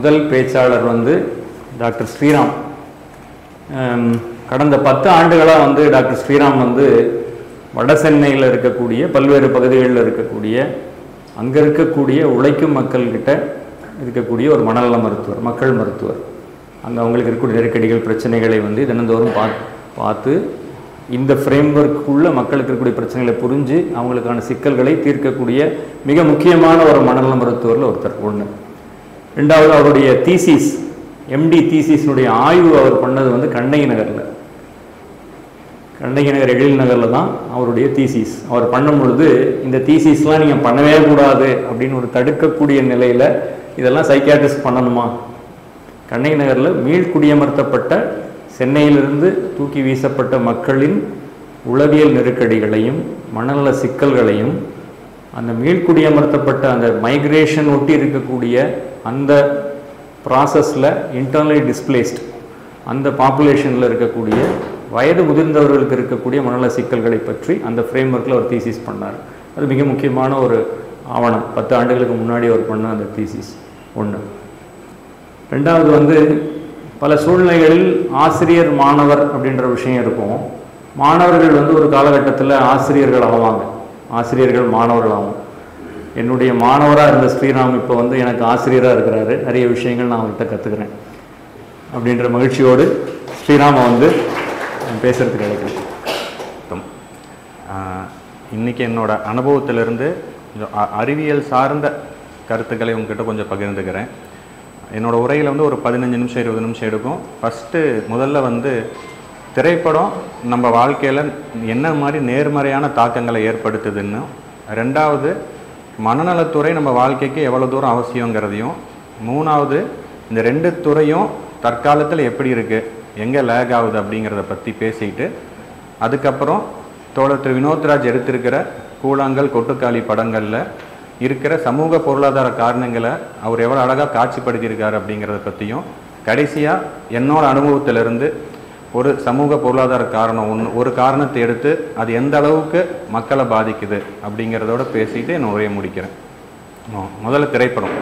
முதல் பேச்சாளர் வந்து டாக்டர் ஸ்ரீராம் ஹம், கடந்த பத்து ஆண்டுகளாக வந்து டாக்டர் ஸ்ரீராம் வந்து வட சென்னையில் இருக்கக்கூடிய பல்வேறு பகுதிகளில் இருக்கக்கூடிய அங்கே இருக்கக்கூடிய உழைக்கும் மக்கள்கிட்ட இருக்கக்கூடிய ஒரு மனநல மருத்துவர் மக்கள் மருத்துவர் அங்கே அவங்களுக்கு இருக்கக்கூடிய நெருக்கடிகள் பிரச்சனைகளை வந்து தினந்தோறும் பா பார்த்து இந்த ஃப்ரேம் ஒர்க்குள்ள மக்களுக்கு இருக்கக்கூடிய பிரச்சனைகளை புரிஞ்சு அவங்களுக்கான சிக்கல்களை தீர்க்கக்கூடிய மிக முக்கியமான ஒரு மனநல மருத்துவரில் ஒருத்தர் ஒன்று ரெண்டாவது அவருடைய தீசிஸ் எம்டி தீசிஸ்னுடைய ஆய்வு அவர் பண்ணது வந்து கண்ணகி நகரில் கண்ணகி நகர் எழில் நகரில் தான் அவருடைய தீசிஸ் அவர் பண்ணும் பொழுது இந்த தீசிஸ்லாம் நீங்கள் பண்ணவே கூடாது அப்படின்னு ஒரு தடுக்கக்கூடிய நிலையில் இதெல்லாம் சைக்கியாட்ரிஸ்ட் பண்ணணுமா கண்ணகி நகரில் மீள் குடியமர்த்தப்பட்ட சென்னையிலிருந்து தூக்கி வீசப்பட்ட மக்களின் உளவியல் நெருக்கடிகளையும் மனநல சிக்கல்களையும் அந்த மீள்குடியமர்த்தப்பட்ட அந்த மைக்ரேஷன் ஒட்டி இருக்கக்கூடிய அந்த ப்ராசஸில் இன்டர்னலி டிஸ்பிளேஸ்ட் அந்த பாப்புலேஷனில் இருக்கக்கூடிய வயது முதிர்ந்தவர்களுக்கு இருக்கக்கூடிய மனநல சிக்கல்களை பற்றி அந்த ஃப்ரேம் ஒர்க்கில் ஒரு தீசிஸ் பண்ணார் அது மிக முக்கியமான ஒரு ஆவணம் பத்து ஆண்டுகளுக்கு முன்னாடி அவர் பண்ண அந்த தீசிஸ் ஒன்று ரெண்டாவது வந்து பல சூழ்நிலைகளில் ஆசிரியர் மாணவர் அப்படின்ற விஷயம் இருக்கும் மாணவர்கள் வந்து ஒரு காலகட்டத்தில் ஆசிரியர்கள் ஆவாங்க ஆசிரியர்கள் மாணவர்கள் ஆகும் என்னுடைய மாணவராக இருந்த ஸ்ரீராம் இப்போ வந்து எனக்கு ஆசிரியராக இருக்கிறாரு நிறைய விஷயங்கள் நான் அவர்கிட்ட கற்றுக்கிறேன் அப்படின்ற மகிழ்ச்சியோடு ஸ்ரீராமை வந்து பேசுறதுக்கு கிடைக்கும் அர்த்தம் ஆஹ் இன்னைக்கு என்னோட அனுபவத்திலிருந்து கொஞ்சம் அ- அறிவியல் சார்ந்த கருத்துக்களை உங்ககிட்ட கொஞ்சம் பகிர்ந்துக்கிறேன் என்னோட உரையில் வந்து ஒரு பதினஞ்சு நிமிஷம் இருபது நிமிஷம் எடுக்கும் ஃபஸ்ட்டு முதல்ல வந்து திரைப்படம் நம்ம வாழ்க்கையில் என்ன மாதிரி நேர்மறையான தாக்கங்களை ஏற்படுத்துதுன்னு ரெண்டாவது மனநலத்துறை நம்ம வாழ்க்கைக்கு எவ்வளோ தூரம் அவசியங்கிறதையும் மூணாவது இந்த ரெண்டு துறையும் தற்காலத்தில் எப்படி இருக்குது எங்கே லேக் ஆகுது அப்படிங்கிறத பற்றி பேசிட்டு அதுக்கப்புறம் தோழர் திரு வினோத்ராஜ் எடுத்திருக்கிற கூழாங்கல் கொட்டுக்காளி படங்களில் இருக்கிற சமூக பொருளாதார காரணங்களை அவர் எவ்வளோ அழகாக காட்சிப்படுத்தியிருக்காரு அப்படிங்கிறத பற்றியும் கடைசியாக என்னோட அனுபவத்திலிருந்து ஒரு சமூக பொருளாதார காரணம் ஒன்று ஒரு காரணத்தை எடுத்து அது எந்த அளவுக்கு மக்களை பாதிக்குது அப்படிங்கிறதோட பேசிட்டு என் உரையை முடிக்கிறேன் ஆ, முதல்ல திரைப்படம்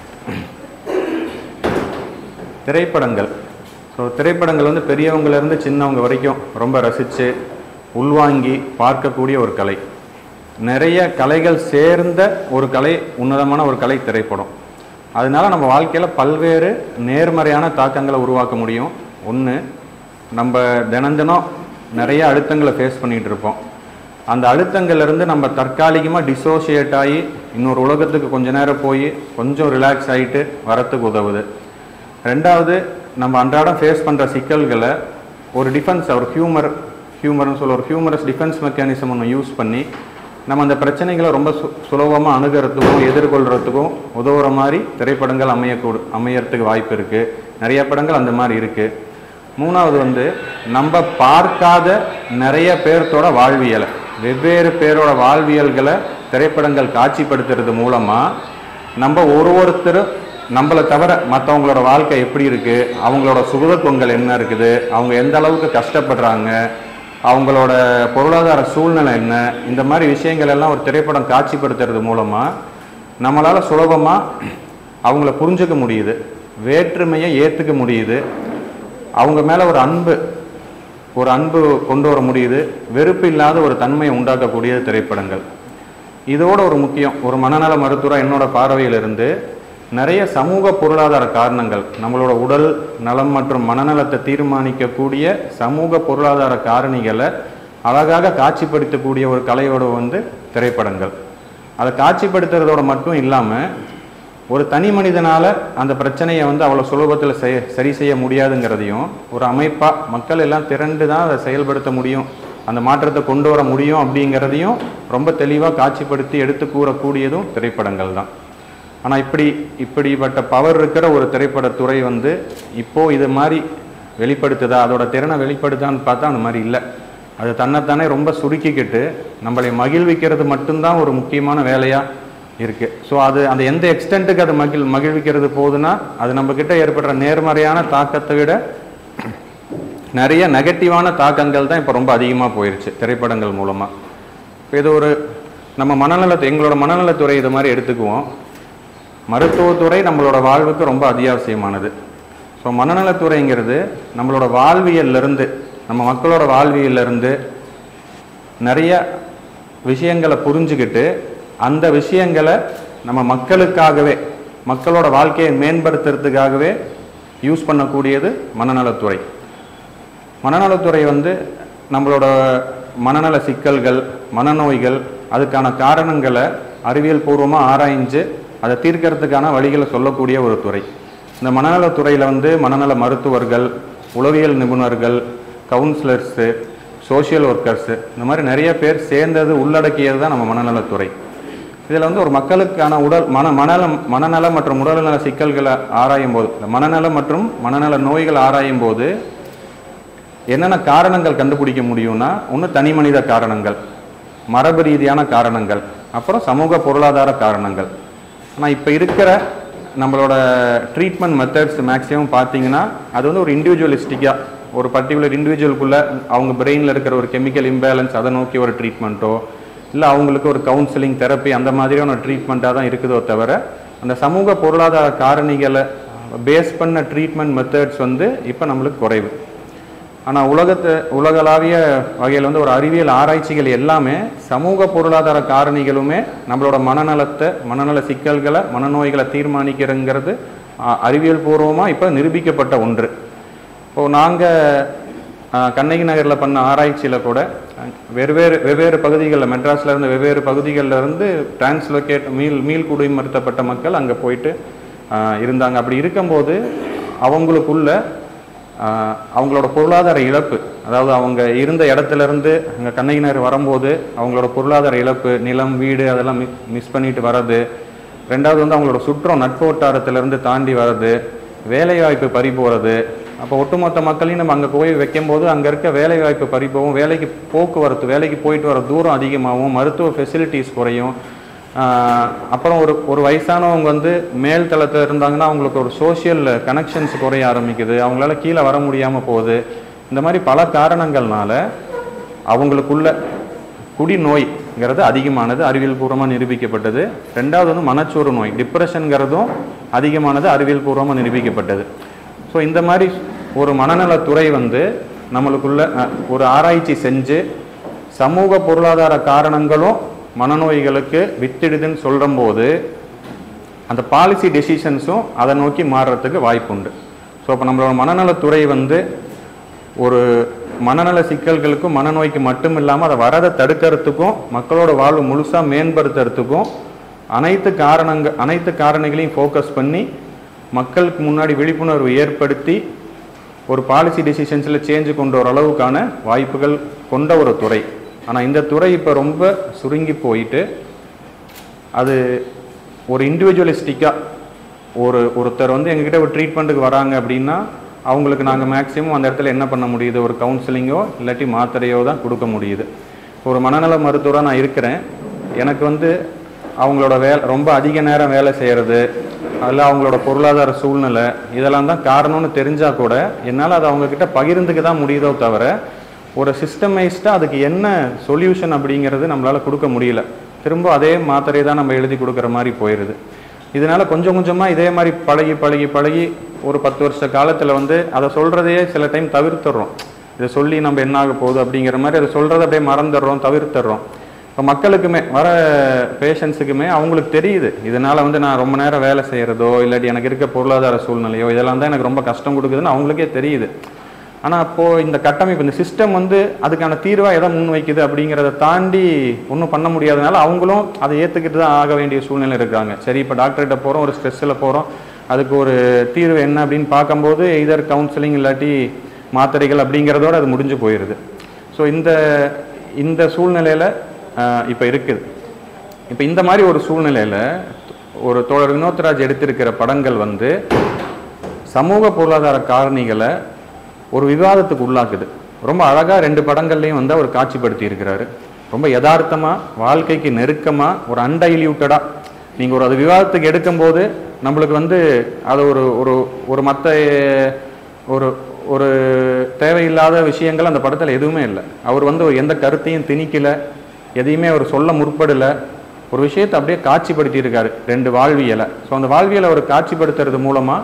திரைப்படங்கள் ஸோ திரைப்படங்கள் வந்து பெரியவங்கலேருந்து சின்னவங்க வரைக்கும் ரொம்ப ரசித்து உள்வாங்கி பார்க்கக்கூடிய ஒரு கலை நிறைய கலைகள் சேர்ந்த ஒரு கலை உன்னதமான ஒரு கலை திரைப்படம் அதனால நம்ம வாழ்க்கையில் பல்வேறு நேர்மறையான தாக்கங்களை உருவாக்க முடியும் ஒன்று நம்ம தினம் தினம் நிறைய அழுத்தங்களை ஃபேஸ் பண்ணிகிட்டு இருப்போம் அந்த அழுத்தங்கள்ல இருந்து நம்ம தற்காலிகமாக டிசோசியேட் ஆகி இன்னொரு உலகத்துக்கு கொஞ்ச நேரம் போய் கொஞ்சம் ரிலாக்ஸ் ஆகிட்டு வரத்துக்கு உதவுது ரெண்டாவது நம்ம அன்றாடம் ஃபேஸ் பண்ணுற சிக்கல்களை ஒரு டிஃபென்ஸ் ஒரு ஹியூமர் ஹியூமர்னு சொல்ல ஒரு ஹியூமரஸ் டிஃபென்ஸ் மெக்கானிசம் ஒன்று யூஸ் பண்ணி நம்ம அந்த பிரச்சனைகளை ரொம்ப சு சுலபமாக அணுகிறதுக்கும் எதிர்கொள்கிறதுக்கும் உதவுற மாதிரி திரைப்படங்கள் அமையக்கூடு அமையறதுக்கு வாய்ப்பு இருக்குது நிறைய படங்கள் அந்த மாதிரி இருக்குது மூணாவது வந்து நம்ம பார்க்காத நிறைய பேர்த்தோட வாழ்வியலை வெவ்வேறு பேரோட வாழ்வியல்களை திரைப்படங்கள் காட்சிப்படுத்துறது மூலமாக நம்ம ஒரு ஒருத்தர் நம்மளை தவிர மற்றவங்களோட வாழ்க்கை எப்படி இருக்குது அவங்களோட சுகதுக்கங்கள் என்ன இருக்குது அவங்க எந்த அளவுக்கு கஷ்டப்படுறாங்க அவங்களோட பொருளாதார சூழ்நிலை என்ன இந்த மாதிரி விஷயங்கள் எல்லாம் ஒரு திரைப்படம் காட்சிப்படுத்துறது மூலமாக நம்மளால் சுலபமாக அவங்கள புரிஞ்சுக்க முடியுது வேற்றுமையை ஏற்றுக்க முடியுது அவங்க மேலே ஒரு அன்பு ஒரு அன்பு கொண்டு வர முடியுது வெறுப்பு இல்லாத ஒரு தன்மையை உண்டாக்கக்கூடிய திரைப்படங்கள் இதோட ஒரு முக்கியம் ஒரு மனநல மருத்துவராக என்னோட பார்வையிலிருந்து நிறைய சமூக பொருளாதார காரணங்கள் நம்மளோட உடல் நலம் மற்றும் மனநலத்தை தீர்மானிக்கக்கூடிய சமூக பொருளாதார காரணிகளை அழகாக காட்சிப்படுத்தக்கூடிய ஒரு கலையோட வந்து திரைப்படங்கள் அதை காட்சிப்படுத்துறதோட மட்டும் இல்லாமல் ஒரு தனி மனிதனால அந்த பிரச்சனையை வந்து அவ்வளோ சுலபத்தில் செய சரி செய்ய முடியாதுங்கிறதையும் ஒரு அமைப்பாக மக்கள் எல்லாம் திரண்டு தான் அதை செயல்படுத்த முடியும் அந்த மாற்றத்தை கொண்டு வர முடியும் அப்படிங்கிறதையும் ரொம்ப தெளிவாக காட்சிப்படுத்தி எடுத்து கூறக்கூடியதும் திரைப்படங்கள் தான் ஆனால் இப்படி இப்படிப்பட்ட பவர் இருக்கிற ஒரு திரைப்படத்துறை வந்து இப்போ இது மாதிரி வெளிப்படுத்துதா அதோட திறனை வெளிப்படுத்தான்னு பார்த்தா அந்த மாதிரி இல்லை அது தன்னைத்தானே ரொம்ப சுருக்கிக்கிட்டு நம்மளை மகிழ்விக்கிறது மட்டும்தான் ஒரு முக்கியமான வேலையாக இருக்கு ஸோ அது அந்த எந்த எக்ஸ்டென்ட்டுக்கு அது மகிழ் மகிழ்விக்கிறது போகுதுன்னா அது நம்ம கிட்ட ஏற்படுற நேர்மறையான தாக்கத்தை விட நிறைய நெகட்டிவான தாக்கங்கள் தான் இப்போ ரொம்ப அதிகமாக போயிருச்சு திரைப்படங்கள் மூலமாக இப்போ இது ஒரு நம்ம மனநலத்தை எங்களோட மனநலத்துறை இது மாதிரி எடுத்துக்குவோம் மருத்துவத்துறை நம்மளோட வாழ்வுக்கு ரொம்ப அத்தியாவசியமானது ஸோ மனநலத்துறைங்கிறது நம்மளோட வாழ்வியல்ல இருந்து நம்ம மக்களோட வாழ்வியல்ல இருந்து நிறைய விஷயங்களை புரிஞ்சுக்கிட்டு அந்த விஷயங்களை நம்ம மக்களுக்காகவே மக்களோட வாழ்க்கையை மேம்படுத்துறதுக்காகவே யூஸ் பண்ணக்கூடியது மனநலத்துறை மனநலத்துறை வந்து நம்மளோட மனநல சிக்கல்கள் மனநோய்கள் அதுக்கான காரணங்களை அறிவியல் பூர்வமாக ஆராய்ஞ்சு அதை தீர்க்கறதுக்கான வழிகளை சொல்லக்கூடிய ஒரு துறை இந்த மனநலத்துறையில் வந்து மனநல மருத்துவர்கள் உளவியல் நிபுணர்கள் கவுன்சிலர்ஸு சோஷியல் ஒர்க்கர்ஸு இந்த மாதிரி நிறைய பேர் சேர்ந்தது உள்ளடக்கியது தான் நம்ம மனநலத்துறை இதில் வந்து ஒரு மக்களுக்கான உடல் மன மனநலம் மனநலம் மற்றும் உடல்நல சிக்கல்களை ஆராயும் போது இந்த மனநலம் மற்றும் மனநல நோய்கள் ஆராயும் போது என்னென்ன காரணங்கள் கண்டுபிடிக்க முடியும்னா ஒன்று தனி மனித காரணங்கள் மரபு ரீதியான காரணங்கள் அப்புறம் சமூக பொருளாதார காரணங்கள் ஆனால் இப்போ இருக்கிற நம்மளோட ட்ரீட்மெண்ட் மெத்தட்ஸ் மேக்ஸிமம் பார்த்தீங்கன்னா அது வந்து ஒரு இண்டிவிஜுவலிஸ்டிக்காக ஒரு பர்டிகுலர் இண்டிவிஜுவலுக்குள்ள அவங்க பிரெயினில் இருக்கிற ஒரு கெமிக்கல் இம்பேலன்ஸ் அதை நோக்கி ஒரு ட்ரீட்மெண்ட்டோ இல்லை அவங்களுக்கு ஒரு கவுன்சிலிங் தெரப்பி அந்த மாதிரியான ட்ரீட்மெண்ட்டாக தான் இருக்குதோ தவிர அந்த சமூக பொருளாதார காரணிகளை பேஸ் பண்ண ட்ரீட்மெண்ட் மெத்தட்ஸ் வந்து இப்போ நம்மளுக்கு குறைவு ஆனால் உலகத்தை உலகளாவிய வகையில் வந்து ஒரு அறிவியல் ஆராய்ச்சிகள் எல்லாமே சமூக பொருளாதார காரணிகளுமே நம்மளோட மனநலத்தை மனநல சிக்கல்களை மனநோய்களை தீர்மானிக்கிறங்கிறது அ, அறிவியல் பூர்வமாக இப்போ நிரூபிக்கப்பட்ட ஒன்று இப்போது நாங்கள் கண்ணகி நகரில் பண்ண ஆராய்ச்சியில் கூட அஹ், வெவ்வேறு வெவ்வேறு பகுதிகளில் மெட்ராஸ்ல இருந்து வெவ்வேறு பகுதிகளில் இருந்து டிரான்ஸ்லோகேட் மீள் மீள் குடிமறுத்தப்பட்ட மக்கள் அங்கே போயிட்டு அஹ், இருந்தாங்க அப்படி இருக்கும்போது அவங்களுக்குள்ள ஆஹ் அவங்களோட பொருளாதார இழப்பு அதாவது அவங்க இருந்த இடத்துல இருந்து அங்கே கண்ணகினர் வரும்போது அவங்களோட பொருளாதார இழப்பு நிலம் வீடு அதெல்லாம் மிஸ் மிஸ் பண்ணிட்டு வர்றது ரெண்டாவது வந்து அவங்களோட சுற்றம் நட்பு வட்டாரத்திலிருந்து தாண்டி வர்றது வேலைவாய்ப்பு பறி போகிறது அப்போ ஒட்டுமொத்த மக்களையும் நம்ம அங்கே போய் வைக்கும்போது அங்கே இருக்க வேலைவாய்ப்பு பறி போகும் வேலைக்கு போக்குவரத்து வேலைக்கு போயிட்டு வர தூரம் அதிகமாகும் மருத்துவ ஃபெசிலிட்டிஸ் குறையும் ஆஹ் அப்புறம் ஒரு ஒரு வயசானவங்க வந்து மேல் தளத்தில் இருந்தாங்கன்னா அவங்களுக்கு ஒரு சோஷியல் கனெக்ஷன்ஸ் குறைய ஆரம்பிக்குது அவங்களால கீழே வர முடியாமல் போகுது இந்த மாதிரி பல காரணங்கள்னால அவங்களுக்குள்ள குடிநோய்ங்கிறது அதிகமானது அறிவியல் பூர்வமாக நிரூபிக்கப்பட்டது ரெண்டாவது வந்து மனச்சோறு நோய் டிப்ரெஷனுங்கிறதும் அதிகமானது அறிவியல் பூர்வமாக நிரூபிக்கப்பட்டது ஸோ இந்த மாதிரி ஒரு மனநலத்துறை வந்து நம்மளுக்குள்ள அஹ், ஒரு ஆராய்ச்சி செஞ்சு சமூக பொருளாதார காரணங்களும் மனநோய்களுக்கு வித்திடுதுன்னு சொல்லும்போது அந்த பாலிசி டெசிஷன்ஸும் அதை நோக்கி மாறுறதுக்கு வாய்ப்புண்டு ஸோ இப்போ நம்மளோட மனநலத்துறை வந்து ஒரு மனநல சிக்கல்களுக்கும் மனநோய்க்கு மட்டும் இல்லாமல் அதை வரதை தடுக்கிறதுக்கும் மக்களோட வாழ்வு முழுசாக மேம்படுத்துறதுக்கும் அனைத்து காரணங்க அனைத்து காரணிகளையும் ஃபோக்கஸ் பண்ணி மக்களுக்கு முன்னாடி விழிப்புணர்வு ஏற்படுத்தி ஒரு பாலிசி டெசிஷன்ஸில் சேஞ்சு கொண்டு வர அளவுக்கான வாய்ப்புகள் கொண்ட ஒரு துறை ஆனால் இந்த துறை இப்போ ரொம்ப சுருங்கி போயிட்டு அது ஒரு இண்டிவிஜுவலிஸ்டிக்காக ஒரு ஒருத்தர் வந்து எங்ககிட்ட ஒரு ட்ரீட்மெண்ட்டுக்கு வராங்க அப்படின்னா அவங்களுக்கு நாங்கள் மேக்ஸிமம் அந்த இடத்துல என்ன பண்ண முடியுது ஒரு கவுன்சிலிங்கோ இல்லாட்டி மாத்திரையோ தான் கொடுக்க முடியுது ஒரு மனநல மருத்துவராக நான் இருக்கிறேன் எனக்கு வந்து அவங்களோட வேலை ரொம்ப அதிக நேரம் வேலை செய்கிறது அதில் அவங்களோட பொருளாதார சூழ்நிலை இதெல்லாம் தான் காரணம்னு தெரிஞ்சால் கூட என்னால் அதை அவங்கக்கிட்ட பகிர்ந்துக்க தான் முடியுதோ தவிர ஒரு சிஸ்டமைஸ்டாக அதுக்கு என்ன சொல்யூஷன் அப்படிங்கிறது நம்மளால் கொடுக்க முடியல திரும்ப அதே மாத்திரை தான் நம்ம எழுதி கொடுக்குற மாதிரி போயிடுது இதனால கொஞ்சம் கொஞ்சமாக இதே மாதிரி பழகி பழகி பழகி ஒரு பத்து வருஷ காலத்தில் வந்து அதை சொல்கிறதையே சில டைம் தவிர்த்துடுறோம் இதை சொல்லி நம்ம என்ன ஆக போகுது அப்படிங்கிற மாதிரி அதை சொல்கிறத அப்படியே மறந்துடுறோம் தவிர்த்துடுறோம் இப்போ மக்களுக்குமே வர பேஷண்ட்ஸுக்குமே அவங்களுக்கு தெரியுது இதனால் வந்து நான் ரொம்ப நேரம் வேலை செய்கிறதோ இல்லாட்டி எனக்கு இருக்க பொருளாதார சூழ்நிலையோ இதெல்லாம் தான் எனக்கு ரொம்ப கஷ்டம் கொடுக்குதுன்னு அவங்களுக்கே தெரியுது ஆனால் அப்போது இந்த கட்டமைப்பு இந்த சிஸ்டம் வந்து அதுக்கான தீர்வாக எதை முன் வைக்குது அப்படிங்கிறத தாண்டி ஒன்றும் பண்ண முடியாதனால அவங்களும் அதை ஏற்றுக்கிட்டு தான் ஆக வேண்டிய சூழ்நிலை இருக்காங்க சரி இப்போ டாக்டர்கிட்ட போகிறோம் ஒரு ஸ்ட்ரெஸ்ஸில் போகிறோம் அதுக்கு ஒரு தீர்வு என்ன அப்படின்னு பார்க்கும்போது இதர் கவுன்சிலிங் இல்லாட்டி மாத்திரைகள் அப்படிங்கிறதோட அது முடிஞ்சு போயிடுது ஸோ இந்த இந்த சூழ்நிலையில் இப்போ இருக்குது இப்போ இந்த மாதிரி ஒரு சூழ்நிலையில் ஒரு தோழர் வினோத்ராஜ் எடுத்திருக்கிற படங்கள் வந்து சமூக பொருளாதார காரணிகளை ஒரு விவாதத்துக்கு உள்ளாக்குது ரொம்ப அழகா ரெண்டு படங்கள்லையும் வந்து அவர் காட்சிப்படுத்தி இருக்கிறாரு ரொம்ப யதார்த்தமா வாழ்க்கைக்கு நெருக்கமா ஒரு அன்டைல்யூட்டடா நீங்க ஒரு அது விவாதத்துக்கு எடுக்கும்போது நம்மளுக்கு வந்து அது ஒரு ஒரு ஒரு மற்ற ஒரு ஒரு தேவையில்லாத விஷயங்கள் அந்த படத்தில் எதுவுமே இல்லை அவர் வந்து எந்த கருத்தையும் திணிக்கல எதையுமே அவர் சொல்ல முற்படல ஒரு விஷயத்தை அப்படியே காட்சிப்படுத்தி இருக்காரு ரெண்டு வாழ்வியலை ஸோ அந்த வாழ்வியலை அவர் காட்சிப்படுத்துறது மூலமாக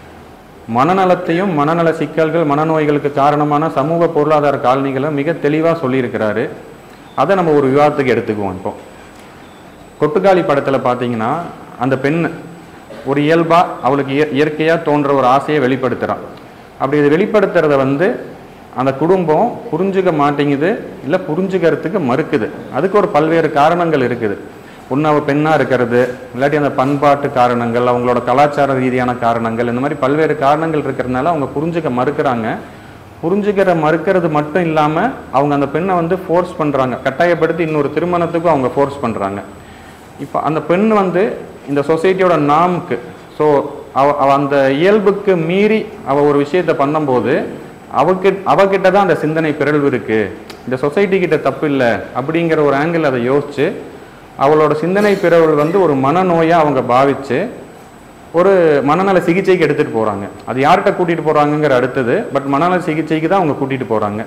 மனநலத்தையும் மனநல சிக்கல்கள் மனநோய்களுக்கு காரணமான சமூக பொருளாதார காலனிகளை மிக தெளிவாக சொல்லியிருக்கிறாரு அதை நம்ம ஒரு விவாதத்துக்கு எடுத்துக்குவோம் இப்போ கொட்டுக்காளி படத்தில் பார்த்தீங்கன்னா அந்த பெண் ஒரு இயல்பாக அவளுக்கு இய இயற்கையாக தோன்ற ஒரு ஆசையை வெளிப்படுத்துகிறான் அப்படி இதை வெளிப்படுத்துறத வந்து அந்த குடும்பம் புரிஞ்சுக்க மாட்டேங்குது இல்லை புரிஞ்சுக்கிறதுக்கு மறுக்குது அதுக்கு ஒரு பல்வேறு காரணங்கள் இருக்குது ஒன்று அவள் பெண்ணாக இருக்கிறது இல்லாட்டி அந்த பண்பாட்டு காரணங்கள் அவங்களோட கலாச்சார ரீதியான காரணங்கள் இந்த மாதிரி பல்வேறு காரணங்கள் இருக்கிறதுனால அவங்க புரிஞ்சுக்க மறுக்கிறாங்க புரிஞ்சுக்கிற மறுக்கிறது மட்டும் இல்லாமல் அவங்க அந்த பெண்ணை வந்து ஃபோர்ஸ் பண்ணுறாங்க கட்டாயப்படுத்தி இன்னொரு திருமணத்துக்கும் அவங்க ஃபோர்ஸ் பண்ணுறாங்க இப்போ அந்த பெண் வந்து இந்த சொசைட்டியோட நாம்க்கு ஸோ அவ அவ அந்த இயல்புக்கு மீறி அவ ஒரு விஷயத்தை பண்ணும்போது அவக்கு அவகிட்ட தான் அந்த சிந்தனை பிறழ்வு இருக்கு இந்த சொசைட்டி கிட்ட தப்பு இல்லை அப்படிங்கிற ஒரு ஆங்கிள் அதை யோசிச்சு அவளோட சிந்தனை பிறழ்வு வந்து ஒரு மனநோயா அவங்க பாவிச்சு ஒரு மனநல சிகிச்சைக்கு எடுத்துட்டு போறாங்க அது யார்கிட்ட கூட்டிட்டு போறாங்கங்கிற அடுத்தது பட் மனநல சிகிச்சைக்கு தான் அவங்க கூட்டிட்டு போறாங்க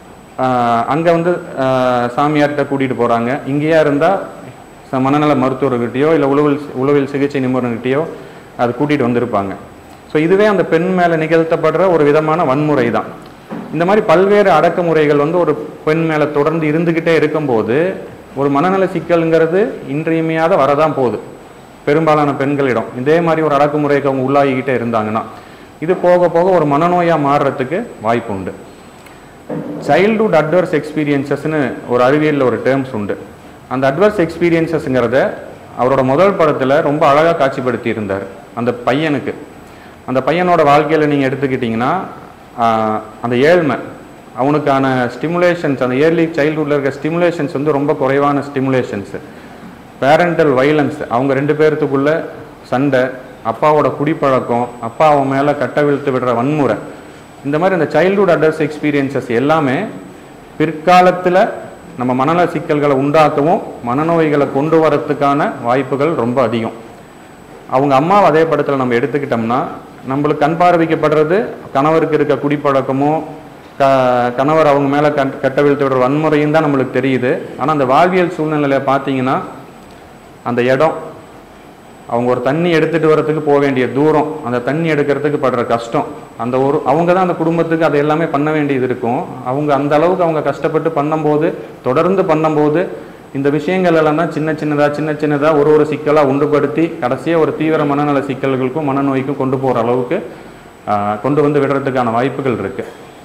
ஆஹ் அங்க வந்து ஆஹ் சாமியார்கிட்ட கூட்டிட்டு போறாங்க இங்கேயா இருந்தா ச- மனநல மருத்துவர்கிட்டயோ இல்லை உளவில் உளவியல் சிகிச்சை நிபுணர்கிட்டயோ அது கூட்டிட்டு வந்திருப்பாங்க ஸோ இதுவே அந்த பெண் மேல நிகழ்த்தப்படுற ஒரு விதமான வன்முறை தான் இந்த மாதிரி பல்வேறு அடக்குமுறைகள் வந்து ஒரு பெண் மேல தொடர்ந்து இருந்துகிட்டே இருக்கும்போது ஒரு மனநல சிக்கல்ங்கிறது இன்றியமையாத வரதான் போகுது பெரும்பாலான பெண்களிடம் இதே மாதிரி ஒரு அடக்குமுறைக்கு அவங்க உள்ளாகிக்கிட்டே இருந்தாங்கன்னா இது போக போக ஒரு மனநோயா மாறுறதுக்கு வாய்ப்பு உண்டு சைல்டுஹுட் அட்வர்ஸ் எக்ஸ்பீரியன்சஸ்னு ஒரு அறிவியலில் ஒரு டேர்ம்ஸ் உண்டு அந்த அட்வர்ஸ் எக்ஸ்பீரியன்சஸ்ங்கிறத அவரோட முதல் படத்தில் ரொம்ப அழகாக காட்சிப்படுத்தி இருந்தார் அந்த பையனுக்கு அந்த பையனோட வாழ்க்கையில் நீங்கள் எடுத்துக்கிட்டிங்கன்னா ஆஹ், அந்த ஏழ்மை அவனுக்கான ஸ்டிமுலேஷன்ஸ் அந்த இயர்லி சைல்டுஹுட்டில் இருக்க ஸ்டிமுலேஷன்ஸ் வந்து ரொம்ப குறைவான ஸ்டிமுலேஷன்ஸு பேரண்டல் வைலன்ஸ் அவங்க ரெண்டு பேர்த்துக்குள்ள சண்டை அப்பாவோட குடிப்பழக்கம் அப்பா அவன் மேலே கட்ட விழுத்து விடுற வன்முறை இந்த மாதிரி அந்த சைல்டுஹுட் அடல்ட்ஸ் எக்ஸ்பீரியன்சஸ் எல்லாமே பிற்காலத்தில் நம்ம மனநல சிக்கல்களை உண்டாக்கவும் மனநோய்களை கொண்டு வரத்துக்கான வாய்ப்புகள் ரொம்ப அதிகம் அவங்க அம்மாவை அதே படத்தில் நம்ம எடுத்துக்கிட்டோம்னா நம்மளுக்கு கண் பார்வைக்கப்படுறது கணவருக்கு இருக்க குடிப்பழக்கமோ க கணவர் அவங்க மேலே கட் கட்ட வீழ்த்து விடுற வன்முறையும் தான் நம்மளுக்கு தெரியுது ஆனால் அந்த வாழ்வியல் சூழ்நிலையில பார்த்தீங்கன்னா அந்த இடம் அவங்க ஒரு தண்ணி எடுத்துட்டு வரதுக்கு போக வேண்டிய தூரம் அந்த தண்ணி எடுக்கிறதுக்கு படுற கஷ்டம் அந்த ஒரு அவங்க தான் அந்த குடும்பத்துக்கு அது எல்லாமே பண்ண வேண்டியது இருக்கும் அவங்க அந்த அளவுக்கு அவங்க கஷ்டப்பட்டு பண்ணும்போது தொடர்ந்து பண்ணும்போது இந்த விஷயங்கள் எல்லாம் தான் சின்ன சின்னதா சின்ன சின்னதா ஒரு ஒரு சிக்கலா உண்டுபடுத்தி கடைசியா ஒரு தீவிர மனநல சிக்கல்களுக்கும் மனநோய்க்கும் கொண்டு போற அளவுக்கு ஆஹ், கொண்டு வந்து விடுறதுக்கான வாய்ப்புகள் இருக்கு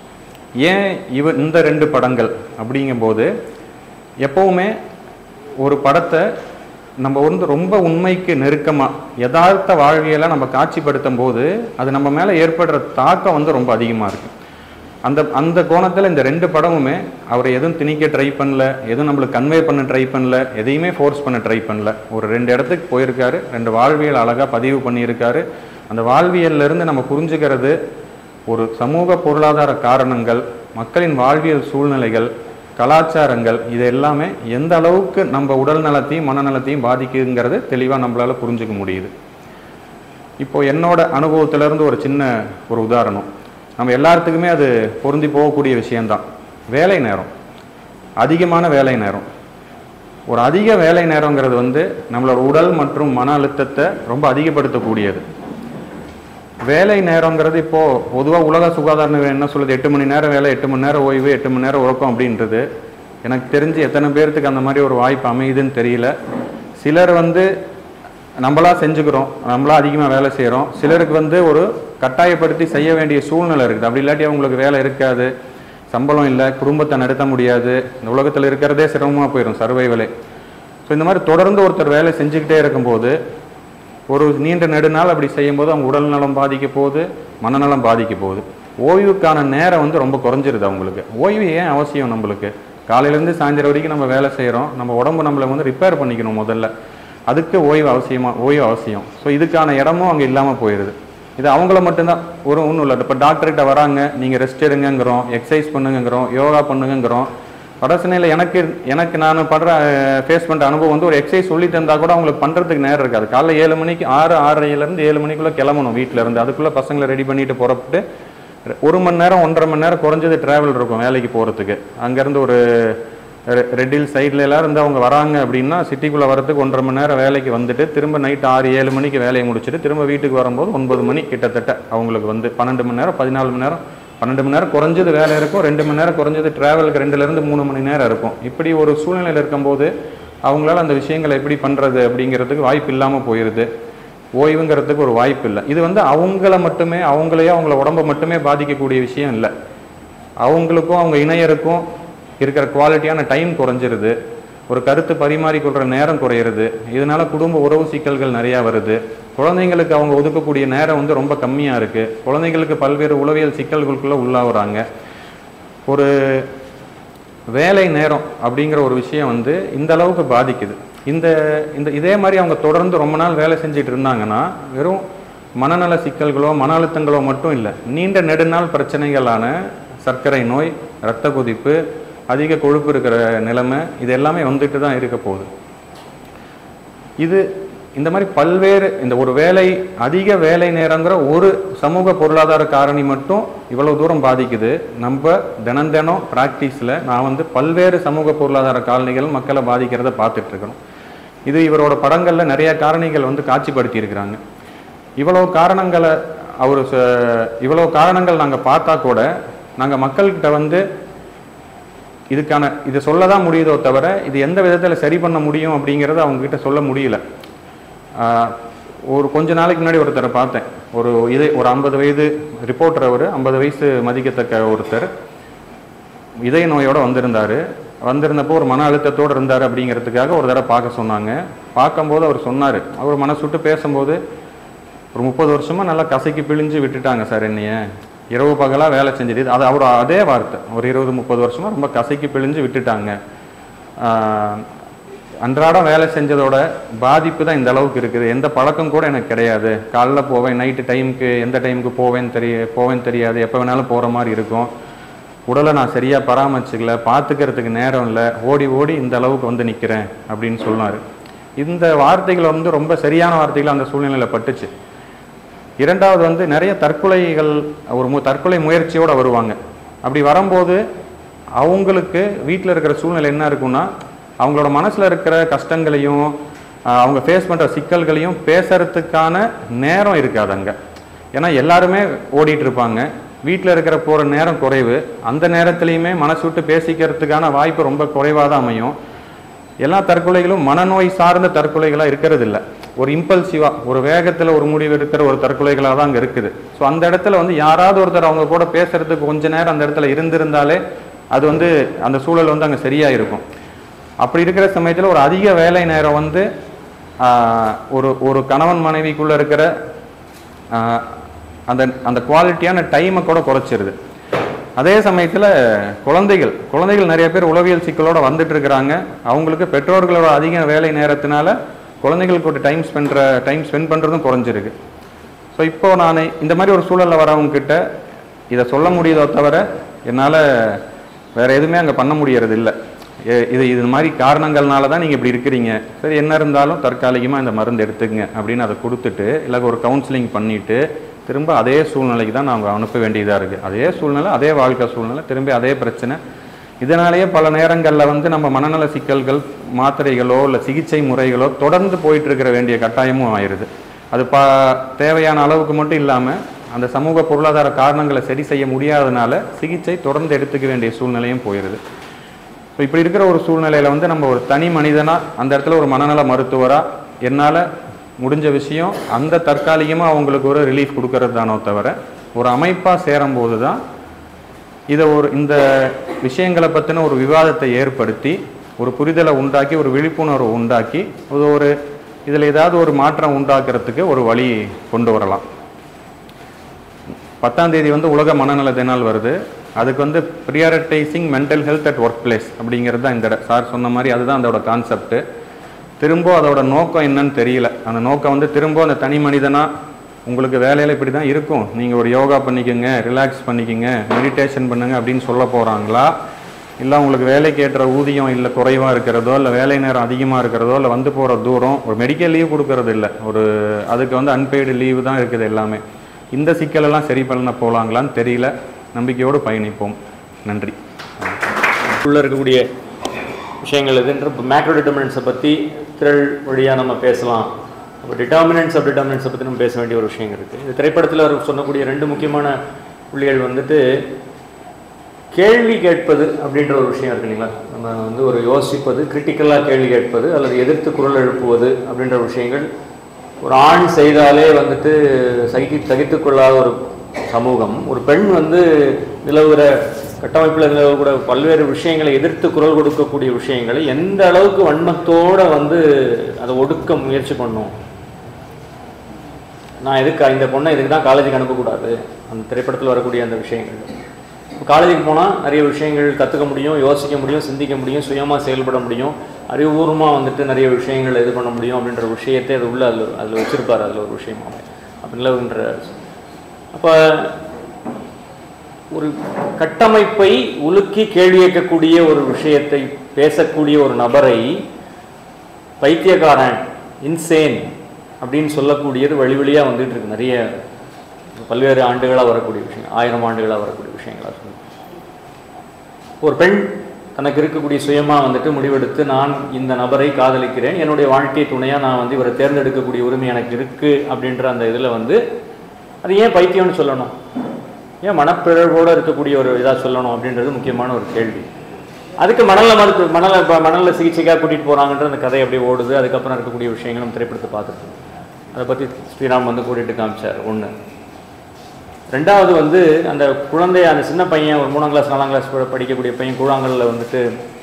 ஏன் இவ இந்த ரெண்டு படங்கள் அப்படிங்கும்போது எப்பவுமே ஒரு படத்தை நம்ம வந்து ரொம்ப உண்மைக்கு நெருக்கமா யதார்த்த வாழ்வியலை நம்ம காட்சிப்படுத்தும் போது அது நம்ம மேல ஏற்படுற தாக்கம் வந்து ரொம்ப அதிகமா இருக்கு அந்த அந்த கோணத்துல இந்த ரெண்டு படமுமே அவரை எதுவும் திணிக்க ட்ரை பண்ணல எதுவும் நம்மளுக்கு கன்வே பண்ண ட்ரை பண்ணல எதையுமே ஃபோர்ஸ் பண்ண ட்ரை பண்ணல ஒரு ரெண்டு இடத்துக்கு போயிருக்காரு ரெண்டு வாழ்வியல் அழகா பதிவு பண்ணியிருக்காரு அந்த வாழ்வியல்ல இருந்து நம்ம புரிஞ்சுக்கிறது ஒரு சமூக பொருளாதார காரணங்கள் மக்களின் வாழ்வியல் சூழ்நிலைகள் கலாச்சாரங்கள் இது எல்லாமே எந்த அளவுக்கு நம்ம உடல் நலத்தையும் மனநலத்தையும் பாதிக்குங்கிறது தெளிவாக நம்மளால புரிஞ்சுக்க முடியுது இப்போ என்னோட அனுபவத்திலிருந்து ஒரு சின்ன ஒரு உதாரணம் நம்ம எல்லாத்துக்குமே அது பொருந்தி போகக்கூடிய விஷயம்தான் வேலை நேரம் அதிகமான வேலை நேரம் ஒரு அதிக வேலை நேரங்கிறது வந்து நம்மளோட உடல் மற்றும் மன அழுத்தத்தை ரொம்ப அதிகப்படுத்தக்கூடியது வேலை நேரங்கிறது இப்போ பொதுவாக உலக சுகாதார நிலையம் என்ன சொல்லுது எட்டு மணி நேரம் வேலை எட்டு மணி நேரம் ஓய்வு எட்டு மணி நேரம் உறக்கம் அப்படின்றது எனக்கு தெரிஞ்சு எத்தனை பேர்த்துக்கு அந்த மாதிரி ஒரு வாய்ப்பு அமையுதுன்னு தெரியல சிலர் வந்து நம்மளா செஞ்சுக்கிறோம் நம்மளா அதிகமாக வேலை செய்கிறோம் சிலருக்கு வந்து ஒரு கட்டாயப்படுத்தி செய்ய வேண்டிய சூழ்நிலை இருக்குது அப்படி இல்லாட்டி அவங்களுக்கு வேலை இருக்காது சம்பளம் இல்லை குடும்பத்தை நடத்த முடியாது இந்த உலகத்தில் இருக்கிறதே சிரமமாக போயிடும் சர்வைவலே ஸோ இந்த மாதிரி தொடர்ந்து ஒருத்தர் வேலை செஞ்சுக்கிட்டே இருக்கும்போது ஒரு நீண்ட நெடுநாள் அப்படி செய்யும்போது அவங்க உடல் நலம் பாதிக்க போகுது மனநலம் பாதிக்க போகுது ஓய்வுக்கான நேரம் வந்து ரொம்ப குறைஞ்சிருது அவங்களுக்கு ஓய்வு ஏன் அவசியம் நம்மளுக்கு காலையிலேருந்து சாயந்தரம் வரைக்கும் நம்ம வேலை செய்கிறோம் நம்ம உடம்பு நம்மளை வந்து ரிப்பேர் பண்ணிக்கணும் முதல்ல அதுக்கு ஓய்வு அவசியமா ஓய்வு அவசியம் ஸோ இதுக்கான இடமும் அங்கே இல்லாமல் போயிடுது இது அவங்கள மட்டும்தான் ஒரு ஒன்றும் இல்லை இப்போ டாக்டர்கிட்ட வராங்க நீங்கள் ரெஸ்ட் எடுங்கங்கிறோம் எக்ஸசைஸ் பண்ணுங்கங்கிறோம் யோகா பண்ணுங்கங்கிறோம் கடைசினையில் எனக்கு எனக்கு நான் படுற ஃபேஸ் பண்ணுற அனுபவம் வந்து ஒரு எக்ஸசைஸ் சொல்லி தந்தா கூட அவங்களுக்கு பண்ணுறதுக்கு நேரம் இருக்காது காலைல ஏழு மணிக்கு ஆறு ஆறரைலேருந்து ஏழு மணிக்குள்ளே கிளம்பணும் வீட்டில் இருந்து அதுக்குள்ளே பசங்களை ரெடி பண்ணிட்டு புறப்பட்டு ஒரு மணி நேரம் ஒன்றரை மணி நேரம் குறைஞ்சது டிராவல் இருக்கும் வேலைக்கு போகிறதுக்கு அங்கேருந்து ஒரு ரெ- ரெட் ஹில் சைடில் எல்லாரும் இருந்து அவங்க வராங்க அப்படின்னா சிட்டிக்குள்ளே வரதுக்கு ஒன்றரை மணி நேரம் வேலைக்கு வந்துட்டு திரும்ப நைட் ஆறு ஏழு மணிக்கு வேலையை முடிச்சுட்டு திரும்ப வீட்டுக்கு வரும்போது ஒன்பது மணி கிட்டத்தட்ட அவங்களுக்கு வந்து பன்னெண்டு மணி நேரம் பதினாலு மணி நேரம் பன்னெண்டு மணி நேரம் குறைஞ்சது வேலை இருக்கும் ரெண்டு மணி நேரம் குறைஞ்சது டிராவலுக்கு ரெண்டுலேருந்து மூணு மணி நேரம் இருக்கும் இப்படி ஒரு சூழ்நிலையில் இருக்கும்போது அவங்களால அந்த விஷயங்களை எப்படி பண்ணுறது அப்படிங்கிறதுக்கு வாய்ப்பு இல்லாமல் போயிடுது ஓய்வுங்கிறதுக்கு ஒரு வாய்ப்பு இல்லை இது வந்து அவங்கள மட்டுமே அவங்களையே அவங்கள உடம்ப மட்டுமே பாதிக்கக்கூடிய விஷயம் இல்லை அவங்களுக்கும் அவங்க இணையருக்கும் இருக்கிற குவாலிட்டியான டைம் குறைஞ்சிருது ஒரு கருத்து பரிமாறிக்கொள்கிற நேரம் குறையிறது இதனால குடும்ப உறவு சிக்கல்கள் நிறையா வருது குழந்தைங்களுக்கு அவங்க ஒதுக்கக்கூடிய நேரம் வந்து ரொம்ப கம்மியாக இருக்குது குழந்தைங்களுக்கு பல்வேறு உளவியல் சிக்கல்களுக்குள்ளே உள்ளாகுறாங்க ஒரு வேலை நேரம் அப்படிங்கிற ஒரு விஷயம் வந்து இந்த அளவுக்கு பாதிக்குது இந்த இந்த இதே மாதிரி அவங்க தொடர்ந்து ரொம்ப நாள் வேலை செஞ்சுட்டு இருந்தாங்கன்னா வெறும் மனநல சிக்கல்களோ மன அழுத்தங்களோ மட்டும் இல்லை நீண்ட நெடுநாள் பிரச்சனைகளான சர்க்கரை நோய் இரத்த கொதிப்பு அதிக கொழுப்பு இருக்கிற நிலைமை இது எல்லாமே வந்துட்டு தான் இருக்க போகுது இது இந்த மாதிரி பல்வேறு இந்த ஒரு வேலை அதிக வேலை நேரங்கிற ஒரு சமூக பொருளாதார காரணி மட்டும் இவ்வளவு தூரம் பாதிக்குது நம்ம தினம் தினம் ப்ராக்டிஸில் நான் வந்து பல்வேறு சமூக பொருளாதார காரணிகள் மக்களை பாதிக்கிறத பார்த்துட்டு இருக்கிறோம் இது இவரோட படங்களில் நிறைய காரணிகள் வந்து காட்சிப்படுத்தி இருக்கிறாங்க இவ்வளவு காரணங்களை அவர் இவ்வளவு காரணங்கள் நாங்கள் பார்த்தா கூட நாங்கள் மக்கள்கிட்ட வந்து இதுக்கான இது சொல்ல தான் முடியுதோ தவிர இது எந்த விதத்தில் சரி பண்ண முடியும் அப்படிங்கிறத அவங்ககிட்ட சொல்ல முடியல ஆஹ் ஒரு கொஞ்ச நாளைக்கு முன்னாடி ஒருத்தரை பார்த்தேன் ஒரு இது ஒரு ஐம்பது வயது ரிப்போர்ட்டர் அவர் ஐம்பது வயசு மதிக்கத்தக்க ஒருத்தர் இதய நோயோட வந்திருந்தார் வந்திருந்தப்போ ஒரு மன அழுத்தத்தோடு இருந்தார் அப்படிங்கிறதுக்காக ஒரு தடவை பார்க்க சொன்னாங்க பார்க்கும்போது அவர் சொன்னார் அவர் மனசு விட்டு பேசும்போது ஒரு முப்பது வருஷமா நல்லா கசக்கி பிழிஞ்சு விட்டுட்டாங்க சார் என்னைய இரவு பகலாக வேலை செஞ்சுட்டு அது அவர் அதே வார்த்தை ஒரு இருபது முப்பது வருஷமா ரொம்ப கசக்கி பிழிஞ்சு விட்டுட்டாங்க ஆஹ் அன்றாடம் வேலை செஞ்சதோட பாதிப்பு தான் இந்த அளவுக்கு இருக்குது எந்த பழக்கம் கூட எனக்கு கிடையாது காலைல போவேன் நைட்டு டைமுக்கு எந்த டைமுக்கு போவேன்னு தெரிய போவேன்னு தெரியாது எப்போ வேணாலும் போகிற மாதிரி இருக்கும் உடலை நான் சரியாக பராமரிச்சுக்கல பார்த்துக்கிறதுக்கு நேரம் இல்லை ஓடி ஓடி இந்த அளவுக்கு வந்து நிற்கிறேன் அப்படின்னு சொன்னார் இந்த வார்த்தைகள் வந்து ரொம்ப சரியான வார்த்தைகள் அந்த சூழ்நிலையில் பட்டுச்சு இரண்டாவது வந்து நிறைய தற்கொலைகள் ஒரு மு தற்கொலை முயற்சியோட வருவாங்க அப்படி வரும்போது அவங்களுக்கு வீட்டில் இருக்கிற சூழ்நிலை என்ன இருக்கும்னா அவங்களோட மனசில் இருக்கிற கஷ்டங்களையும் ஆஹ், அவங்க ஃபேஸ் பண்ணுற சிக்கல்களையும் பேசுறதுக்கான நேரம் இருக்காது அங்கே ஏன்னா எல்லாருமே ஓடிட்டு இருப்பாங்க வீட்டில் இருக்கிற போகிற நேரம் குறைவு அந்த நேரத்துலையுமே மனசு விட்டு பேசிக்கிறதுக்கான வாய்ப்பு ரொம்ப குறைவாக தான் அமையும் எல்லா தற்கொலைகளும் மனநோய் சார்ந்த தற்கொலைகளாக இருக்கிறது இல்ல ஒரு இம்பல்சிவா ஒரு வேகத்துல ஒரு முடிவு எடுக்கிற ஒரு தற்கொலைகளாக தான் அங்க இருக்குது ஸோ அந்த இடத்துல வந்து யாராவது ஒருத்தர் அவங்க கூட பேசுறதுக்கு கொஞ்ச நேரம் அந்த இடத்துல இருந்திருந்தாலே அது வந்து அந்த சூழல் வந்து அங்க சரியா இருக்கும் அப்படி இருக்கிற சமயத்துல ஒரு அதிக வேலை நேரம் வந்து ஆஹ், ஒரு ஒரு கணவன் மனைவிக்குள்ள இருக்கிற ஆஹ், அந்த அந்த குவாலிட்டியான டைமை கூட குறைச்சிருது அதே சமயத்தில் குழந்தைகள் குழந்தைகள் நிறைய பேர் உளவியல் சிக்கலோட வந்துட்டு இருக்கிறாங்க அவங்களுக்கு பெற்றோர்களோட அதிக வேலை நேரத்தினால குழந்தைகள் கூட டைம் ஸ்பெண்ட்ற டைம் ஸ்பெண்ட் பண்ணுறதும் குறைஞ்சிருக்கு ஸோ இப்போ நான் இந்த மாதிரி ஒரு சூழலில் வரவங்க கிட்ட இதை சொல்ல முடியுதோ தவிர என்னால் வேற எதுவுமே அங்கே பண்ண முடியறது இல்லை எ- இது இது மாதிரி காரணங்கள்னால தான் நீங்கள் இப்படி இருக்கிறீங்க சரி என்ன இருந்தாலும் தற்காலிகமாக இந்த மருந்து எடுத்துக்கங்க அப்படின்னு அதை கொடுத்துட்டு இல்லை ஒரு கவுன்சிலிங் பண்ணிட்டு திரும்ப அதே சூழ்நிலைக்கு தான் நாங்கள் அனுப்ப வேண்டியதாக இருக்குது அதே சூழ்நிலை அதே வாழ்க்கை சூழ்நிலை திரும்பி அதே பிரச்சனை இதனாலேயே பல நேரங்களில் வந்து நம்ம மனநல சிக்கல்கள் மாத்திரைகளோ இல்லை சிகிச்சை முறைகளோ தொடர்ந்து போயிட்டு இருக்கிற வேண்டிய கட்டாயமும் ஆயிடுது அது ப தேவையான அளவுக்கு மட்டும் இல்லாமல் அந்த சமூக பொருளாதார காரணங்களை சரி செய்ய முடியாதனால சிகிச்சை தொடர்ந்து எடுத்துக்க வேண்டிய சூழ்நிலையும் போயிடுது இப்போ இப்படி இருக்கிற ஒரு சூழ்நிலையில வந்து நம்ம ஒரு தனி மனிதனா அந்த இடத்துல ஒரு மனநல மருத்துவரா என்னால முடிஞ்ச விஷயம் அந்த தற்காலிகமா அவங்களுக்கு ஒரு ரிலீஃப் கொடுக்கறது தானோ தவிர ஒரு அமைப்பா சேரும்போது தான் இதை ஒரு இந்த விஷயங்களை பற்றின ஒரு விவாதத்தை ஏற்படுத்தி ஒரு புரிதலை உண்டாக்கி ஒரு விழிப்புணர்வு உண்டாக்கி இது ஒரு இதில் ஏதாவது ஒரு மாற்றம் உண்டாக்குறதுக்கு ஒரு வழி கொண்டு வரலாம் பத்தாம் தேதி வந்து உலக மனநல தினால் வருது அதுக்கு வந்து prioritising mental health at workplace அப்படிங்கிறது தான் இந்த சார் சொன்ன மாதிரி அதுதான் அதோட கான்செப்ட் திரும்ப அதோட நோக்கம் என்னன்னு தெரியல அந்த நோக்கம் வந்து திரும்ப அந்த தனி மனிதனா உங்களுக்கு வேலையில் இப்படி தான் இருக்கும் நீங்கள் ஒரு யோகா பண்ணிக்கோங்க ரிலாக்ஸ் பண்ணிக்கோங்க மெடிடேஷன் பண்ணுங்க அப்படின்னு சொல்ல போகிறாங்களா இல்லை உங்களுக்கு வேலைக்கு ஏற்ற ஊதியம் இல்லை குறைவாக இருக்கிறதோ இல்லை வேலை நேரம் அதிகமாக இருக்கிறதோ இல்லை வந்து போகிற தூரம் ஒரு மெடிக்கல் லீவ் கொடுக்கறது இல்லை ஒரு அதுக்கு வந்து அன்பெய்டு லீவு தான் இருக்குது எல்லாமே இந்த சிக்கலெல்லாம் சரி பண்ண போகலாங்களான்னு தெரியல நம்பிக்கையோடு பயணிப்போம் நன்றி உள்ள இருக்கக்கூடிய விஷயங்கள் எதுன்ற மேக்ரோ டிட்டர்மினன்ஸை பற்றி திரள் வழியாக நம்ம பேசலாம் அப்போ டிட்டர்மினன்ஸ் ஆஃப் டிட்டர்மினன்ஸை பற்றி நம்ம பேச வேண்டிய ஒரு விஷயம் இருக்குது இந்த திரைப்படத்தில் அவர் சொல்லக்கூடிய ரெண்டு முக்கியமான புள்ளிகள் வந்துட்டு கேள்வி கேட்பது அப்படின்ற ஒரு விஷயம் இருக்கு இல்லைங்களா நம்ம வந்து ஒரு யோசிப்பது கிரிட்டிக்கலாக கேள்வி கேட்பது அல்லது எதிர்த்து குரல் எழுப்புவது அப்படின்ற விஷயங்கள் ஒரு ஆண் செய்தாலே வந்துட்டு சகித்து சகித்து கொள்ளாத ஒரு சமூகம் ஒரு பெண் வந்து நிலவுகிற கட்டமைப்பில் நிலவுகிற பல்வேறு விஷயங்களை எதிர்த்து குரல் கொடுக்கக்கூடிய விஷயங்களை எந்த அளவுக்கு வன்மத்தோட வந்து அதை ஒடுக்க முயற்சி பண்ணும் நான் எதுக்கு இந்த பொண்ணை இதுக்கு தான் காலேஜுக்கு அனுப்பக்கூடாது அந்த திரைப்படத்தில் வரக்கூடிய அந்த விஷயங்கள் காலேஜுக்கு போனால் நிறைய விஷயங்கள் கற்றுக்க முடியும் யோசிக்க முடியும் சிந்திக்க முடியும் சுயமாக செயல்பட முடியும் அறிவுபூர்வமாக வந்துட்டு நிறைய விஷயங்கள் இது பண்ண முடியும் அப்படின்ற விஷயத்தை அது உள்ள அதில் அதில் வச்சுருப்பார் அதில் ஒரு விஷயமாக அப்போ நிலவுகின்ற அப்போ ஒரு கட்டமைப்பை உலுக்கி கேள்வி கேட்கக்கூடிய ஒரு விஷயத்தை பேசக்கூடிய ஒரு நபரை பைத்தியக்காரன் இன்சேன் அப்படின்னு சொல்லக்கூடியது வழி வழியாக வந்துட்டு இருக்கு நிறைய பல்வேறு ஆண்டுகளாக வரக்கூடிய விஷயம் ஆயிரம் ஆண்டுகளாக வரக்கூடிய விஷயங்களாக சொல்லு ஒரு பெண் தனக்கு இருக்கக்கூடிய சுயமாக வந்துட்டு முடிவெடுத்து நான் இந்த நபரை காதலிக்கிறேன் என்னுடைய வாழ்க்கை துணையாக நான் வந்து இவரை தேர்ந்தெடுக்கக்கூடிய உரிமை எனக்கு இருக்குது அப்படின்ற அந்த இதில் வந்து அது ஏன் பைத்தியம்னு சொல்லணும் ஏன் மனப்பிழவோடு இருக்கக்கூடிய ஒரு இதாக சொல்லணும் அப்படின்றது முக்கியமான ஒரு கேள்வி அதுக்கு மணலில் மருத்துவ மணலை இப்போ மணலில் சிகிச்சைக்காக கூட்டிகிட்டு போகிறாங்கன்ற அந்த கதை அப்படியே ஓடுது அதுக்கப்புறம் இருக்கக்கூடிய விஷயங்களும் திரைப்படத்தை பார்த்துருக்கோம் அதை பற்றி ஸ்ரீராம் வந்து கூட்டிகிட்டு காமிச்சார் ஒன்று ரெண்டாவது வந்து அந்த குழந்தை அந்த சின்ன பையன் ஒரு மூணாம் கிளாஸ் நாலாம் கிளாஸ் படிக்கக்கூடிய பையன் கூழாங்கல்ல வந்துட்டு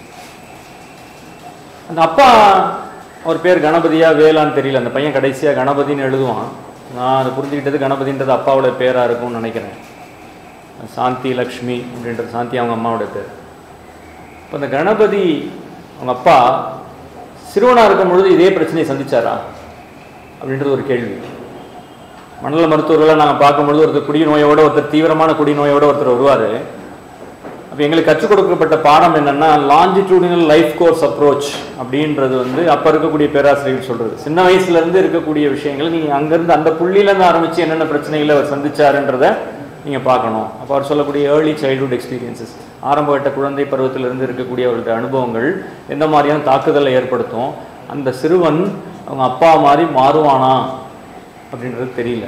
அந்த அப்பா அவர் பேர் கணபதியா வேளான்னு தெரியல அந்த பையன் கடைசியாக கணபதின்னு எழுதுவான் நான் அதை புரிஞ்சுக்கிட்டது கணபதின்றது அப்பாவோட பேராக இருக்கும்னு நினைக்கிறேன் சாந்தி லக்ஷ்மி அப்படின்றது சாந்தி அவங்க அம்மாவோட பேர் இப்போ அந்த கணபதி அவங்க அப்பா சிறுவனாக இருக்கும் பொழுது இதே பிரச்சனையை சந்திச்சாரா அப்படின்றது ஒரு கேள்வி மண்டல மருத்துவர்களை நாங்கள் பார்க்கும்பொழுது ஒருத்தர் குடிநோயோட ஒருத்தர் தீவிரமான குடிநோயோட ஒருத்தர் வருவார் அப்போ எங்களுக்கு கற்றுக் கொடுக்கப்பட்ட பாடம் என்னென்னா லாஞ்சிடியூடினல் லைஃப் கோர்ஸ் அப்ரோச் அப்படின்றது வந்து அப்போ இருக்கக்கூடிய பேராசிரியர் சொல்கிறது சின்ன வயசுலேருந்து இருக்கக்கூடிய விஷயங்களை நீங்கள் அங்கேருந்து அந்த புள்ளியிலேருந்து ஆரம்பித்து என்னென்ன பிரச்சனைகளை அவர் சந்திச்சாருன்றதை நீங்கள் பார்க்கணும் அப்போ அவர் சொல்லக்கூடிய ஏர்லி சைல்ட்ஹுட் எக்ஸ்பீரியன்சஸ் ஆரம்பகட்ட குழந்தை பருவத்திலிருந்து இருக்கக்கூடிய அவருடைய அனுபவங்கள் எந்த மாதிரியான தாக்குதலை ஏற்படுத்தும் அந்த சிறுவன் அவங்க அப்பா மாதிரி மாறுவானா அப்படின்றது தெரியல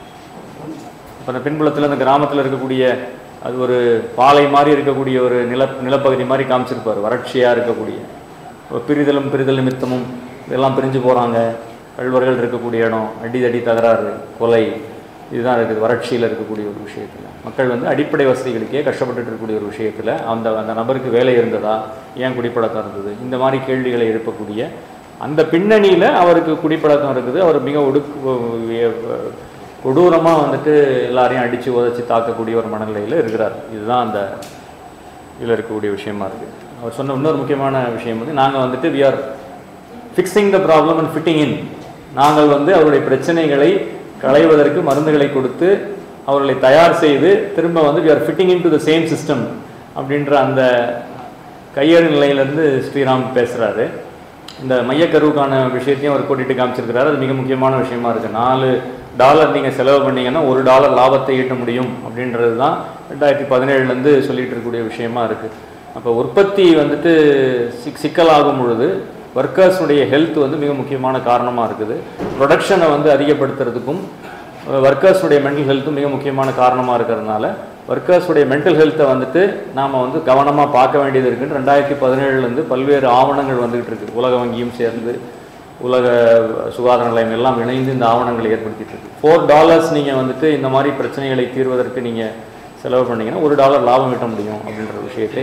இப்போ அந்த பின்புலத்தில் அந்த கிராமத்தில் இருக்கக்கூடிய அது ஒரு பாலை மாதிரி இருக்கக்கூடிய ஒரு நில நிலப்பகுதி மாதிரி காமிச்சிருப்பார் வறட்சியாக இருக்கக்கூடிய ஒரு பிரிதலும் பிரிதல் நிமித்தமும் இதெல்லாம் பிரிஞ்சு போகிறாங்க கல்வர்கள் இருக்கக்கூடிய இடம் அடிதடி தகராறு கொலை இதுதான் இருக்குது வறட்சியில் இருக்கக்கூடிய ஒரு விஷயத்தில் மக்கள் வந்து அடிப்படை வசதிகளுக்கே கஷ்டப்பட்டுட்டு இருக்கக்கூடிய ஒரு விஷயத்தில் அந்த அந்த நபருக்கு வேலை இருந்ததா ஏன் குடிப்பழக்கம் இருந்தது இந்த மாதிரி கேள்விகளை எழுப்பக்கூடிய அந்த பின்னணியில் அவருக்கு குடிப்பழக்கம் இருக்குது அவர் மிக ஒடுக்கு கொடூரமாக வந்துட்டு எல்லாரையும் அடித்து உதச்சி தாக்கக்கூடிய ஒரு மனநிலையில் இருக்கிறார் இதுதான் அந்த இதில் இருக்கக்கூடிய விஷயமா இருக்குது அவர் சொன்ன இன்னொரு முக்கியமான விஷயம் வந்து நாங்கள் வந்துட்டு we are fixing the problem and fitting in நாங்கள் வந்து அவருடைய பிரச்சனைகளை களைவதற்கு மருந்துகளை கொடுத்து அவர்களை தயார் செய்து திரும்ப வந்து we are fitting in to the same system அப்படின்ற அந்த கையேறு நிலையிலேருந்து ஸ்ரீராம் பேசுகிறாரு இந்த மையக்கருவுக்கான விஷயத்தையும் அவர் கூட்டிட்டு காமிச்சிருக்கிறாரு அது மிக முக்கியமான விஷயமா இருக்குது நாலு டாலர் நீங்கள் செலவு பண்ணீங்கன்னா ஒரு டாலர் லாபத்தை ஈட்ட முடியும் அப்படின்றது தான் ரெண்டாயிரத்தி பதினேழுலேருந்து சொல்லிட்டு இருக்கக்கூடிய விஷயமா இருக்குது அப்போ உற்பத்தி வந்துட்டு சிக் சிக்கலாகும் பொழுது ஒர்க்கர்ஸுடைய ஹெல்த் வந்து மிக முக்கியமான காரணமாக இருக்குது ப்ரொடக்ஷனை வந்து அதிகப்படுத்துறதுக்கும் ஒர்க்கர்ஸுடைய மென்டல் ஹெல்த்தும் மிக முக்கியமான காரணமாக இருக்கிறதுனால ஒர்க்கர்ஸுடைய மென்டல் ஹெல்த்தை வந்துட்டு நாம் வந்து கவனமாக பார்க்க வேண்டியது இருக்குன்னு ரெண்டாயிரத்தி பதினேழுலேருந்து பல்வேறு ஆவணங்கள் வந்துகிட்டு இருக்கு உலக வங்கியும் சேர்ந்து உலக சுகாதார நிலையம் எல்லாம் இணைந்து இந்த ஆவணங்களை ஏற்படுத்திட்டு இருக்கு ஃபோர் டாலர்ஸ் நீங்கள் வந்துட்டு இந்த மாதிரி பிரச்சனைகளை தீர்வதற்கு நீங்கள் செலவு பண்ணீங்கன்னா ஒரு டாலர் லாபம் ஈட்ட முடியும் அப்படின்ற விஷயத்தை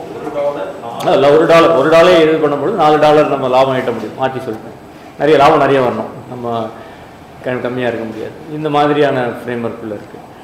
இல்லை ஒரு டாலர் ஒரு டாலர் இது பண்ணும்போது நாலு டாலர் நம்ம லாபம் ஈட்ட முடியும் மாற்றி சொல்லிட்டேன் நிறைய லாபம் நிறைய வரணும் நம்ம கம்மியாக இருக்க முடியாது இந்த மாதிரியான ஃப்ரேம் ஒர்க்கில் இருக்குது